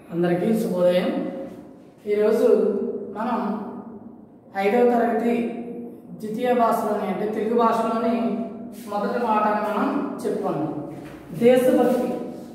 అందరికీ శుభోదయం ఈరోజు మనం ఐదవ తరగతి ద్వితీయ భాషలోని అంటే తెలుగు భాషలోని మొదటి పాఠాన్ని మనం చెప్పుకున్నాం దేశభక్తి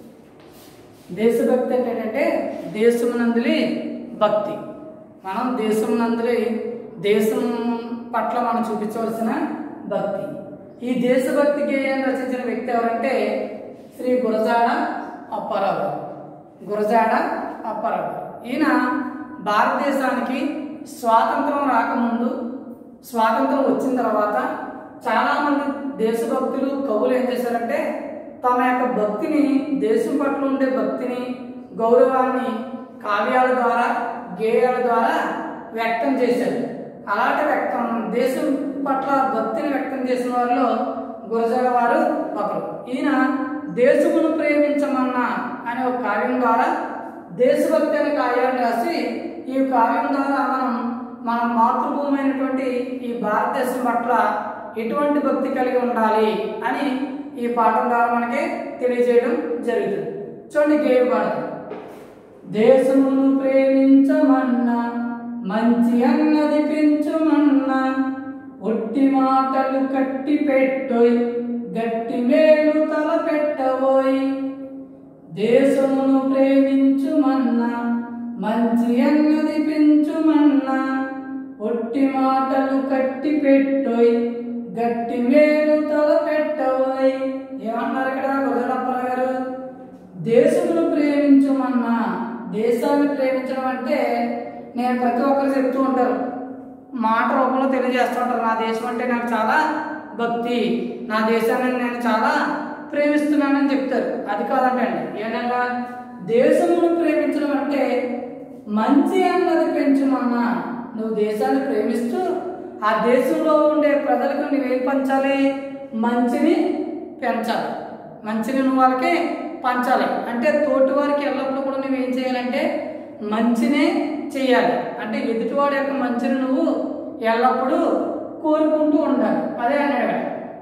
దేశభక్తి అంటే ఏంటంటే దేశమునందులి భక్తి మనం దేశమునందులి దేశం పట్ల మనం చూపించవలసిన భక్తి ఈ దేశభక్తి గేయాన్ని రచించిన వ్యక్తి ఎవరంటే శ్రీ గురజాడ అప్పారావు గారు. గురజాడ అప్పారావు గారు. ఈయన భారతదేశానికి స్వాతంత్రం రాకముందు స్వాతంత్రం వచ్చిన తర్వాత చాలామంది దేశభక్తులు కవులు ఏం చేశారంటే తమ యొక్క భక్తిని దేశం పట్ల ఉండే భక్తిని గౌరవాన్ని కావ్యాల ద్వారా గేయాల ద్వారా వ్యక్తం చేశారు అలాంటి వ్యక్తం దేశం పట్ల భక్తిని వ్యక్తం చేసిన వారిలో గురజాడ వారు ఒకరు ఈయన దేశమును ప్రేమించమన్నా అనే ఒక కావ్యం ద్వారా దేశభక్తి అనే కావ్యాన్ని రాసి ఈ కావ్యం ద్వారా మనం మన మాతృభూమి అయినటువంటి ఈ భారతదేశం పట్ల ఎటువంటి భక్తి కలిగి ఉండాలి అని ఈ పాఠం ద్వారా మనకి తెలియజేయడం జరుగుతుంది చూడండి గేయం పాడతాం దేశమును ప్రేమించమన్నా మంచి అన్నది పెంచుమన్నా ఒట్టి మాటలు కట్టి పెట్టోయ్ గట్టి మేలు తల పెట్టబోయ్ దేశమును ప్రేమించుమన్నా మంచి అన్నది పెంచుమన్నా ఒట్టి మాటలు కట్టి పెట్టోయ్ గట్టి మేలు తల పెట్టబోయ్ ఏమన్నారు ఇక్కడ గుజడప్పల గారు దేశమును ప్రేమించమన్నా దేశాన్ని ప్రేమించడం అంటే నేను ప్రతి ఒక్కరు చెప్తూ ఉంటారు మాట రూపంలో తెలియజేస్తూ ఉంటారు నా దేశం అంటే నాకు చాలా భక్తి నా దేశాన్ని నేను చాలా ప్రేమిస్తున్నానని చెప్తారు అది కాదంటండి ఏంటంటే దేశమును ప్రేమించడం అంటే మంచి అన్నది పెంచమన్నా నువ్వు దేశాన్ని ప్రేమిస్తూ ఆ దేశంలో ఉండే ప్రజలకు నువ్వేం పంచాలి మంచిని పెంచాలి మంచిని నువ్వు వాళ్ళకి పంచాలి అంటే తోటి వారికి ఎల్లప్పుడూ కూడా నువ్వు ఏం చేయాలంటే మంచినే చేయాలి అంటే ఎదుటివాడి యొక్క మంచిని నువ్వు ఎల్లప్పుడూ కోరుకుంటూ ఉండాలి అదే అన్నాడు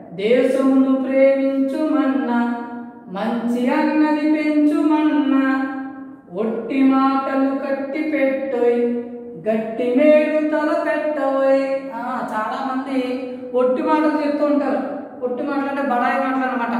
దేశమును ప్రేమించుమన్నా మంచి అన్నది పెంచుమన్నా ఒట్టి మాటలు కట్టి పెట్టోయ్ గట్టి మేలు తల పెట్టబోయ్ ఆ, చాలా మంది ఒట్టి మాటలు చెప్తూ ఉంటారు ఒట్టి మాటలు అంటే బడాయి మాటలు అనమాట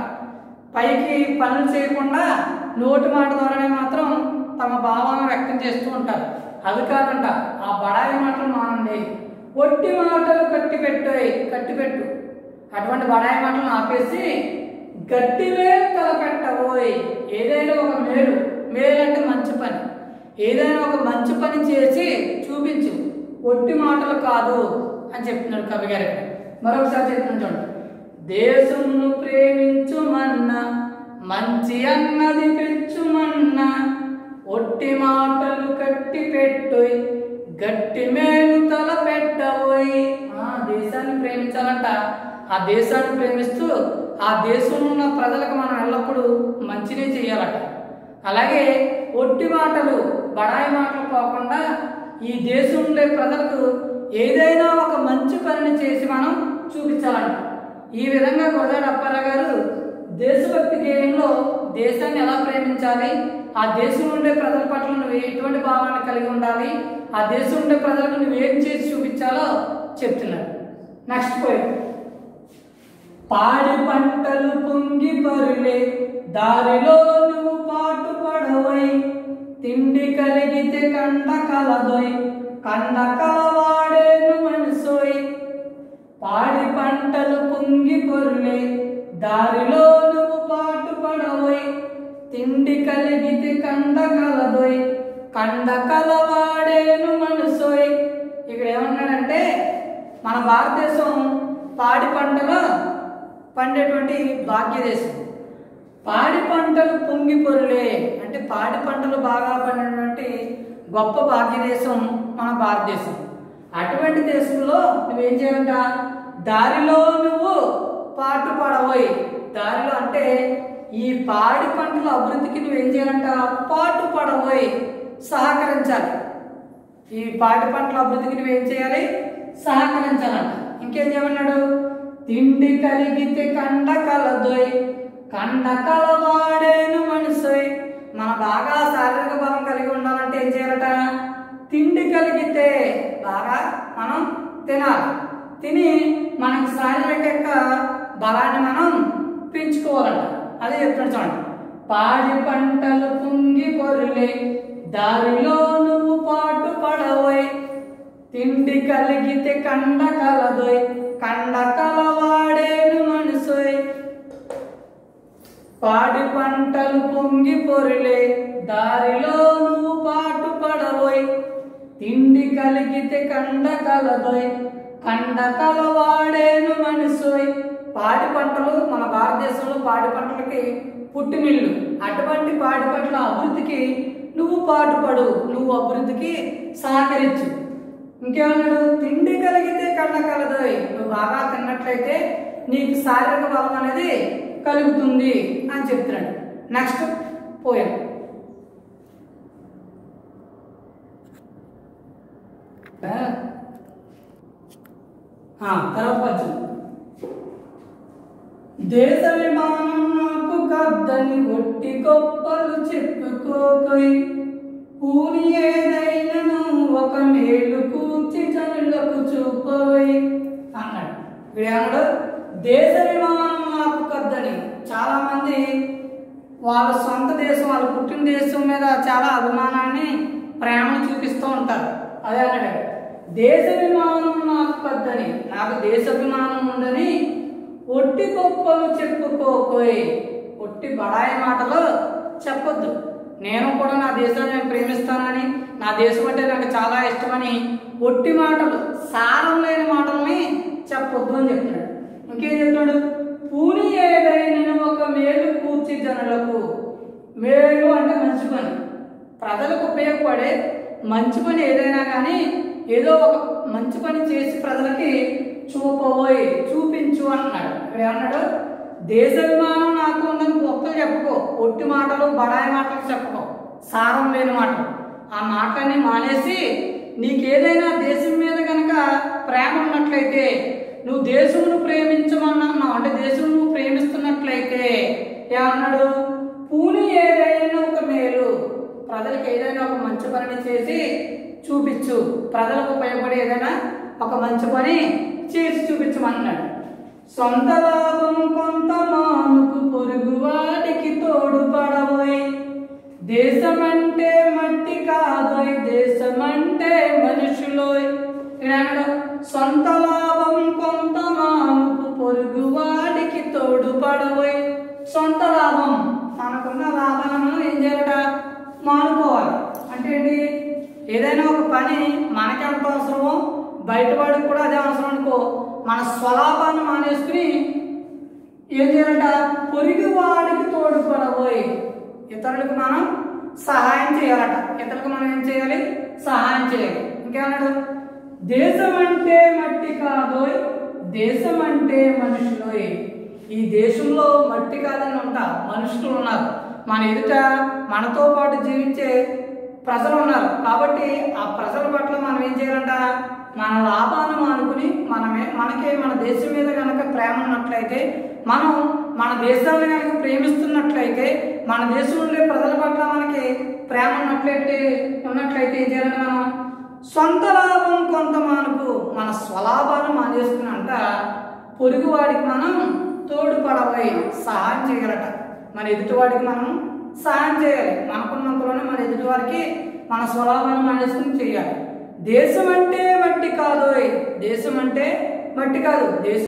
పైకి పనులు చేయకుండా నోటి మాట ద్వారానే మాత్రం తమ భావాలను వ్యక్తం చేస్తూ ఉంటారు అది కాదంట ఆ బడాయి మాటలు మానండి ఒట్టి మాటలు కట్టి పెట్టోయ్ కట్టి పెట్టు అటువంటి బడాయి మాటలను ఆపేసి గట్టి మేలు తలపెట్టబోయ్ ఏదైనా ఒక మేలు మేలు అంటే మంచి పని ఏదైనా ఒక మంచి పని చేసి చూపించు ఒట్టి మాటలు కాదు అని చెప్తున్నాడు కవి గారు ఇక్కడ. మరొకసారి చెప్తున్నాడు చూడండి దేశమును ప్రేమించుమన్నా మంచి అన్నది పెంచుమన్నా ఒట్టి మాటలు కట్టి పెట్టోయ్ గట్టి మేలు తల పెట్టబోయ్ ఆ దేశాన్ని ప్రేమించాలంట ఆ దేశాన్ని ప్రేమిస్తూ ఆ దేశంలో ఉన్న ప్రజలకు మనం ఎల్లప్పుడూ మంచినే చేయాలట అలాగే ఒట్టి మాటలు బడాయి మాటలు పోకుండా ఈ దేశం ఉండే ప్రజలకు ఏదైనా ఒక మంచి పనిని చేసి మనం చూపించాలంట ఈ విధంగా గోదావరి అప్పారావు గారు దేశభక్తి గేయంలో దేశాన్ని ఎలా ప్రేమించాలి ఆ దేశం ఉండే ప్రజల పట్ల నువ్వు ఎటువంటి భావాన్ని కలిగి ఉండాలి ఆ దేశం ఉండే ప్రజలకు నువ్వు ఏం చేసి చూపించాలో చెప్తున్నారు నెక్స్ట్ పాయింట్ పాడి పంటలు పొంగి పరులే దారిలో నువ్వు పాటు పడవై తిండి కలిగితే కండ కలదోయ్ కండ కలవాడేను మనసోయ్ పాడి పంటలు పొంగి పొరులే దారిలో నువ్వు పాటు పడవోయ్ తిండి కలిగితే కండ కలదోయ్ కండ కలవాడేను మనసోయ్ ఇక్కడ ఏమన్నాడంటే మన భారతదేశం పాడి పంటలు పండేటువంటి భాగ్యదేశం పాడి పంటలు పొంగి పొరులే అంటే పాడి పంటలు బాగా పండినటువంటి గొప్ప భాగ్యదేశం మన భారతదేశం అటువంటి దేశంలో నువ్వేం చేయాలంట దారిలో నువ్వు పాటు పడబోయి దారిలో అంటే ఈ పాడి పంటల అభివృద్ధికి నువ్వేం చేయాలంట పాటు పడబోయి సహకరించాలి ఈ పాడి పంటల అభివృద్ధికి నువ్వేం చేయాలి సహకరించాలంట ఇంకేం చేయమన్నాడు తిండి కలిగితే కండ కలదోయ్ కండ కలవాడేను మనసోయ్ మన బాగా శారీరక బలం కలిగి ఉండాలి ఏం చేయాలట తిండి కలిగితే బాగా మనం తినాలి తిని మనకి శారీరక బలాన్ని మనం పెంచుకోవాలట అదే చెప్తాడు చూడండి పాడి పంటలు పొంగి పొరులే దారిలో నువ్వు పాటు పడవోయ్ తిండి కలిగితే కండ కలదోయ్ కండ కలవాడేను మనసోయ్ పాడి పంటలు పొంగి పొరులే దారిలో నువ్వు పాటు పడవోయ్ తిండి కలిగితే కండ కలదోయ్ కండ కలవాడేను మనసోయ్ పాడి పంటలు మన భారతదేశంలో పాడి పంటలకి పుట్టినిల్లు అటువంటి పాడి పంటల అభివృద్ధికి నువ్వు పాటుపడు నువ్వు అభివృద్ధికి సహకరించు ఇంకేమన్నాడు తిండి కలిగితే కళ్ళ కలదోయ్ నువ్వు బాగా తిన్నట్లయితే నీకు శారీరక బలం అనేది కలుగుతుంది అని చెప్తున్నాడు నెక్స్ట్ పోయాం తర్వాత పద్యం దేశ విమానం నాకు కద్దని ఒట్టి గొప్పలు చెప్పుకోకై పూని ఏదైనను ఒక మేలు కూర్చి జనులకు చూపవై అన్నాడు వీడన్నాడు దేశ విమానం నాకు కద్దని చాలా మంది వాళ్ళ సొంత దేశం వాళ్ళ పుట్టిన దేశం మీద చాలా అభిమానాన్ని ప్రేమను చూపిస్తూ ఉంటారు అదే అన్నాడు దేశ విమానం నాకు కద్దని నాకు దేశాభిమానం ఉందని ఒట్టి గొప్పలు చెప్పుకోకోయ్ ఒట్టి బడాయి మాటలు చెప్పొద్దు నేను కూడా నా దేశాన్ని నేను ప్రేమిస్తానని నా దేశం అంటే నాకు చాలా ఇష్టమని ఒట్టి మాటలు సారం లేని మాటల్ని చెప్పొద్దు అని చెప్తున్నాడు ఇంకేం చెప్తున్నాడు పూని ఏదైనా ఒక మేలు కూర్చి జనులకు మేలు అంటే మంచి పని ప్రజలకు ఉపయోగపడే మంచి పని ఏదైనా కానీ ఏదో ఒక మంచి పని చేసి ప్రజలకి చూపబోయ్ చూపించు అన్నాడు ఇక్కడ ఏమన్నాడు దేశ విమానం నాకు ఉందని గొప్పలు చెప్పుకో ఒట్టి మాటలు బడాయి మాటలు చెప్పుకో సారం లేని మాటలు ఆ మాటని మానేసి నీకేదైనా దేశం మీద కనుక ప్రేమ ఉన్నట్లయితే నువ్వు దేశమును ప్రేమించమన్నావు అంటే దేశం నువ్వు ప్రేమిస్తున్నట్లయితే ఏమన్నాడు పూని ఏదైనా ఒక మేలు ప్రజలకు ఏదైనా ఒక మంచి పనిని చేసి చూపించు ప్రజలకు ఉపయోగపడే ఏదైనా ఒక మంచి పని చేసి చూపించమన్నాడు సొంత లాభం కొంత మానుకు పొరుగు వాడికి తోడు పడబోయ్ దేశమంటే మట్టి కాదోయ్ దేశమంటే మనుషులోయ్ ఈనాడు సొంత లాభం కొంత మానుకు పొరుగు వాడికి తోడు పడబోయ్ సొంత లాభం మనకున్న లాభాలను ఏం చేయాలట మానుకోవాలి అంటే ఏంటి ఏదైనా ఒక పని మనకి ఎంత అవసరమో బయటవాడికి కూడా అదే అవసరం అనుకో మన స్వలాభాన్ని మానేసుకుని ఏం చేయాలంట పొరుగు వాడికి తోడుపడబోయ్ ఇతరులకు మనం సహాయం చేయాలట ఇతరులకు మనం ఏం చేయాలి సహాయం చేయాలి ఇంకేమన్నాడు దేశం అంటే మట్టి కాదోయ్ దేశం అంటే మనుషులోయ్ ఈ దేశంలో మట్టి కాదని ఉంటా మనుషులు ఉన్నారు మన ఎదుట మనతో పాటు జీవించే ప్రజలు ఉన్నారు కాబట్టి ఆ ప్రజల పట్ల మనం ఏం చేయాలంట మన లాభాన్ని మానుకుని మనమే మనకి మన దేశం మీద కనుక ప్రేమ ఉన్నట్లయితే మనం మన దేశాన్ని కనుక ప్రేమిస్తున్నట్లయితే మన దేశంలో ఉండే ప్రజల పట్ల మనకి ప్రేమ ఉన్నట్లయితే ఉన్నట్లయితే ఏం చేయాలంటే మనం సొంత లాభం కొంత మనకు మన స్వలాభాన్ని మానేసుకున్నంట పొరుగువాడికి మనం తోడుపడబోయి సహాయం చేయాలట మన ఎదుటివాడికి మనం సహాయం చేయాలి మనకున్నంతలోనే మన ఎదుటివారికి మన స్వలాభాన్ని మానేసుకుని చేయాలి దేశం అంటే మట్టి కాదు దేశం అంటే మట్టి కాదు దేశం